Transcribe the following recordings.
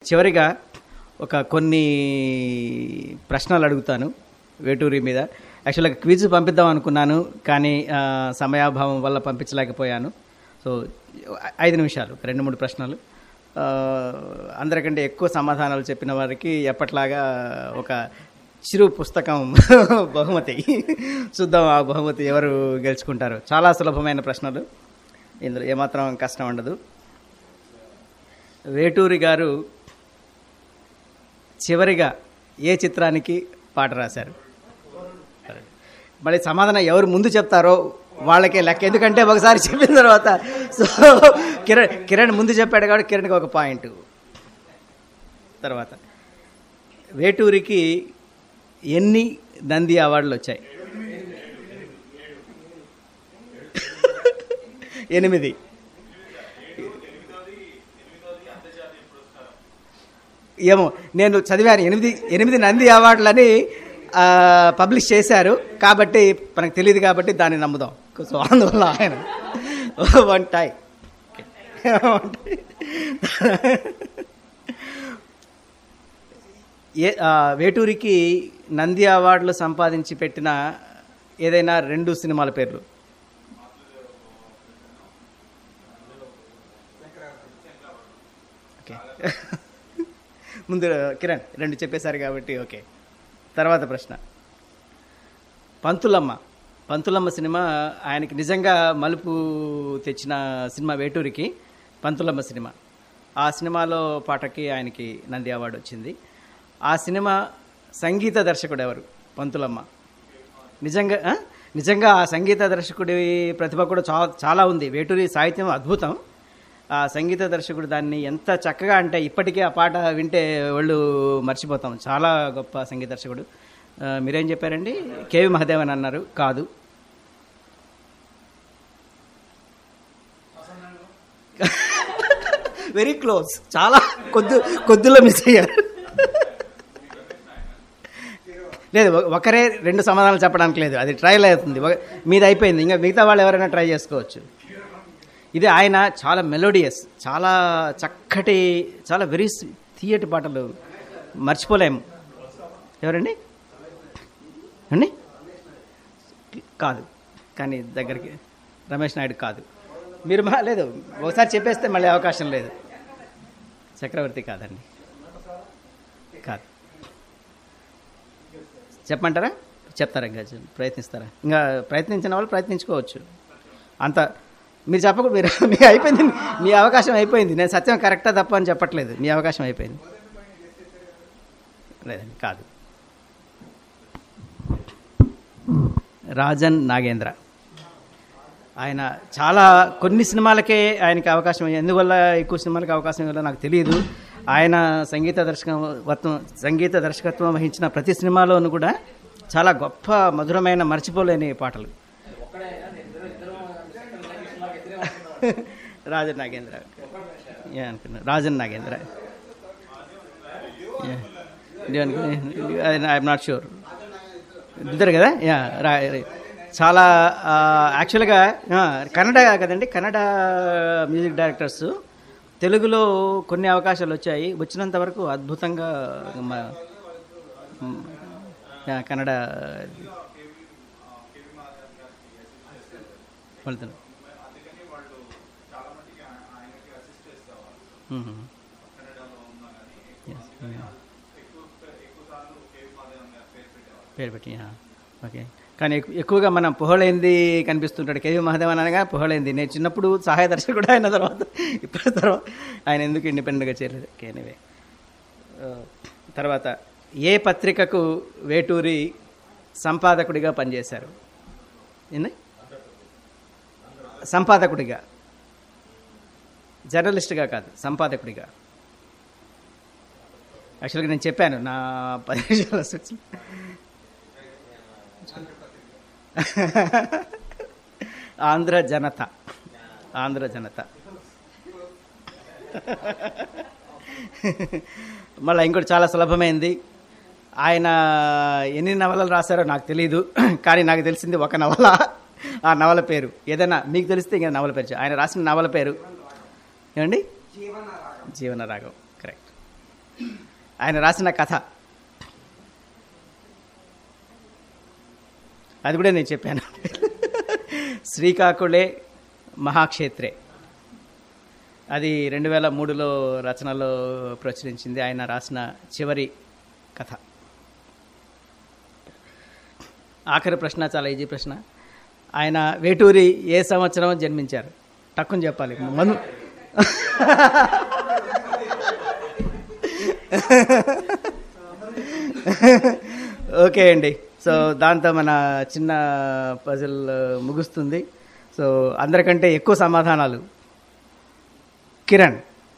చివరిగా ఒక కొన్ని ప్రశ్నలు అడుగుతాను వేటూరి మీద యాక్చువల్గా క్విజ్ పంపిద్దాం అనుకున్నాను కానీ ఆ, సమయాభావం వల్ల పంపించలేకపోయాను సో ఐదు నిమిషాలు ఒక రెండు మూడు ప్రశ్నలు ఆ, అందరికంటే ఎక్కువ సమాధానాలు చెప్పిన వారికి ఎప్పట్లాగా ఒక చిరు పుస్తకం బహుమతి చూద్దాం ఆ బహుమతి ఎవరు గెలుచుకుంటారు చాలా సులభమైన ప్రశ్నలు ఇందులో ఏమాత్రం కష్టం ఉండదు వేటూరి గారు చివరిగా ఏ చిత్రానికి పాట రాశారు మళ్ళీ సమాధానం ఎవరు ముందు చెప్తారో వాళ్ళకే లెక్క ఎందుకంటే ఒకసారి చెప్పిన తర్వాత సో కిరణ్ కిరణ్ ముందు చెప్పాడు కాబట్టి కిరణ్కి ఒక పాయింట్ తర్వాత వేటూరికి ఎన్ని నంది అవార్డులు వచ్చాయి ఎనిమిది ఏమో నేను చదివాను ఎనిమిది ఎనిమిది నంది అవార్డులని ఆ, పబ్లిష్ చేశారు కాబట్టి మనకు తెలియదు కాబట్టి దాన్ని నమ్ముదాం సో అందువల్ల ఆయన వన్ టై వన్ టై. ఏ ఆ, వేటూరికి నంది అవార్డులు సంపాదించి పెట్టిన ఏదైనా రెండు సినిమాల పేర్లు ఓకే ముందు కిరణ్ రెండు చెప్పేశారు కాబట్టి ఓకే తర్వాత ప్రశ్న పంతులమ్మ పంతులమ్మ సినిమా ఆయనకి నిజంగా మలుపు తెచ్చిన సినిమా వేటూరికి పంతులమ్మ సినిమా ఆ సినిమాలో పాటకి ఆయనకి నంది అవార్డు వచ్చింది ఆ సినిమా సంగీత దర్శకుడు ఎవరు పంతులమ్మ నిజంగా ఆ? నిజంగా ఆ సంగీత దర్శకుడి ప్రతిభ కూడా చాలా చాలా ఉంది వేటూరి సాహిత్యం అద్భుతం ఆ సంగీత దర్శకుడు దాన్ని ఎంత చక్కగా అంటే ఇప్పటికే ఆ పాట వింటే వాళ్ళు మర్చిపోతాం చాలా గొప్ప సంగీత దర్శకుడు ఆ, మీరేం చెప్పారండి కేవి మహదేవన్ అన్నారు కాదు వెరీ క్లోజ్ చాలా కొద్ది కొద్దిలో మిస్ అయ్యారు లేదు ఒక- ఒకరే రెండు సమాధానాలు చెప్పడానికి లేదు అది ట్రయల్ అవుతుంది ఒక- మీది అయిపోయింది ఇంకా మిగతా వాళ్ళు ఎవరైనా ట్రై చేసుకోవచ్చు ఇది ఆయన చాలా మెలోడియస్ చాలా చక్కటి చాలా వెరీ తీయటి పాటలు మర్చిపోలేము ఎవరండి అండి కాదు కానీ దగ్గరికి రమేష్ నాయుడు కాదు మీరు మా లేదు ఒకసారి చెప్పేస్తే మళ్ళీ అవకాశం లేదు చక్రవర్తి కాదండి కాదు చెప్పమంటారా చెప్తారా ఇంకా చెప్- ప్రయత్నిస్తారా ఇంకా ప్రయత్నించిన వాళ్ళు ప్రయత్నించుకోవచ్చు అంత మీరు చెప్పకు మీరు మీ అయిపోయింది మీ అవకాశం అయిపోయింది నేను సత్యం కరెక్టా తప్ప అని చెప్పట్లేదు మీ అవకాశం అయిపోయింది లేదండి కాదు రాజన్ నాగేంద్ర ఆయన చాలా కొన్ని సినిమాలకే ఆయనకి అవకాశం ఎందువల్ల ఎక్కువ సినిమాలకు అవకాశం ఇవ్వాలో నాకు తెలియదు ఆయన సంగీత దర్శకత్వం సంగీత దర్శకత్వం వహించిన ప్రతి సినిమాలోనూ కూడా చాలా గొప్ప మధురమైన మర్చిపోలేని పాటలు రాజన్ నాగేంద్ర ఏ అనుకున్నా Rajan Nagendra I'm not sure ఇద్దరు కదా యా రా చాలా ఆ, యాక్చువల్గా ఆ, కన్నడ కదండి కన్నడ మ్యూజిక్ డైరెక్టర్స్ తెలుగులో కొన్ని అవకాశాలు వచ్చాయి వచ్చినంత వరకు అద్భుతంగా మ- మ్, యా, కన్నడ వెళ్తున్నాను మ్మ్. Yes, yeah. పేరు పెట్టి ఆ, ఓకే కానీ ఎక్కు- ఎక్కువగా మనం పుహళైంది కనిపిస్తుంటాడు కేవీ మహాదేవన్ అనగా పుహళైంది నేను చిన్నప్పుడు సహాయ దర్శకుడు అయిన తర్వాత ఇప్పుడు తర్వాత ఆయన ఎందుకు ఇండిపెండెంట్గా చేరలేదు ఓకే ఎనీవే తర్వాత ఏ పత్రికకు వేటూరి సంపాదకుడిగా పనిచేశారు ఏంది సంపాదకుడిగా జర్నలిస్ట్గా కాదు సంపాదకుడిగా యాక్చువల్గా నేను చెప్పాను నా పది నిమిషాల స్విచ్ ఆంధ్ర జనత ఆంధ్ర జనత మళ్ళీ ఇంకోటి చాలా సులభమైంది ఆయన ఎన్ని నవలలు రాశారో నాకు తెలియదు కానీ నాకు తెలిసింది ఒక నవల ఆ నవల పేరు ఏదైనా మీకు తెలిస్తే ఇంకా నవల పేరు చెప్పు. ఆయన రాసిన నవల పేరు ఏమండి జీవన రాగం కరెక్ట్ ఆయన రాసిన కథ అది కూడా నేను చెప్పాను శ్రీకాకుళే మహాక్షేత్రే అది రెండు వేల మూడులో రచనలో ప్రచురించింది ఆయన రాసిన చివరి కథ ఆఖరి ప్రశ్న చాలా ఈజీ ప్రశ్న ఆయన వేటూరి ఏ సంవత్సరం జన్మించారు టక్కుని చెప్పాలి మను ఓకే అండి సో దాంతో మన చిన్న పజిల్ ముగుస్తుంది సో అందరికంటే ఎక్కువ సమాధానాలు కిరణ్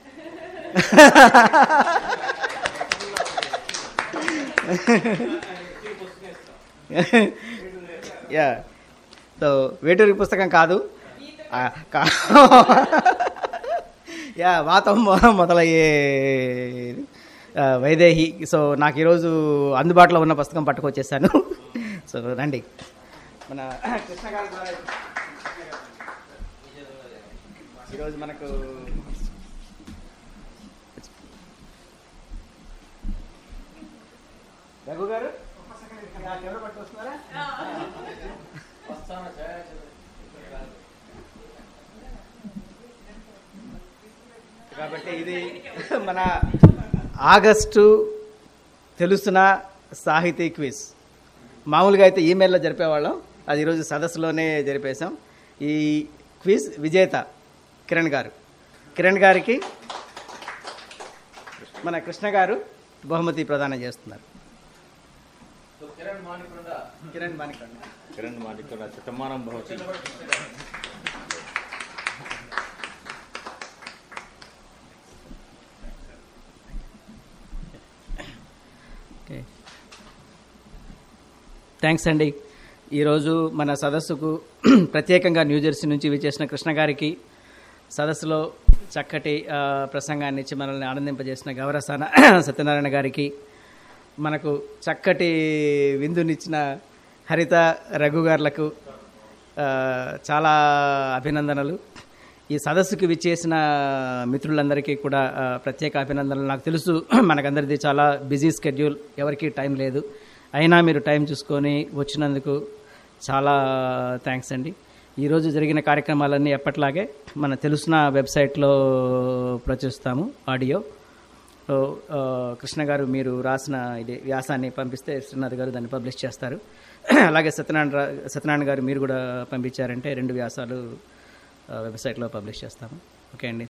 యా సో వేటూరి పుస్తకం కాదు ఆ, కా- యా వాతం మొ- మొదలయ్యే ఆ, వైదేహి సో నాకు ఈరోజు అందుబాటులో ఉన్న పుస్తకం పట్టుకొచ్చేసాను సో రండి మన కృష్ణ గారి ద్వారా ఈరోజు మనకు రఘు గారు ఆ కెమెరా పట్టుకొస్తున్నారా కాబట్టి ఇది మన ఆగస్టు తెలుసిన సాహితీ క్విజ్ మామూలుగా అయితే ఈమెయిల్లో జరిపేవాళ్ళం అది ఈరోజు సదస్సులోనే జరిపేశాం ఈ క్విజ్ విజేత కిరణ్ గారు కిరణ్ గారికి మన కృష్ణ గారు బహుమతి ప్రదానం చేస్తున్నారు కిరణ్ మానికొండ కిరణ్ మాదికల శతమానం భవతి ఓకే థ్యాంక్స్ అండి ఈరోజు మన సదస్సుకు ప్రత్యేకంగా న్యూజెర్సీ నుంచి విచ్చేసిన కృష్ణ గారికి సదస్సులో చక్కటి ఆ, ప్రసంగాన్ని ఇచ్చి మనల్ని ఆనందింపజేసిన గౌరసాన సత్యనారాయణ గారికి మనకు చక్కటి విందునిచ్చిన హరిత రఘు గారులకు ఆ, చాలా అభినందనలు ఈ సదస్సుకి విచ్చేసిన మిత్రులందరికీ కూడా ఆ, ప్రత్యేక అభినందనలు నాకు తెలుసు మనకందరిది చాలా బిజీ స్కెడ్యూల్ ఎవరికీ టైం లేదు అయినా మీరు టైం చూసుకొని వచ్చినందుకు చాలా థ్యాంక్స్ అండి ఈరోజు జరిగిన కార్యక్రమాలన్నీ ఎప్పట్లాగే మన తెలుసిన వెబ్సైట్లో ప్రచురిస్తాము ఆడియో సో, ఆ, కృష్ణ గారు మీరు రాసిన ఇది వ్యాసాన్ని పంపిస్తే శ్రీనాథ్ గారు దాన్ని పబ్లిష్ చేస్తారు అలాగే సత్యనారాయణ రా- సత్యనారాయణ గారు మీరు కూడా పంపించారంటే రెండు వ్యాసాలు ఆ, వెబ్సైట్లో పబ్లిష్ చేస్తాము ఓకే అండి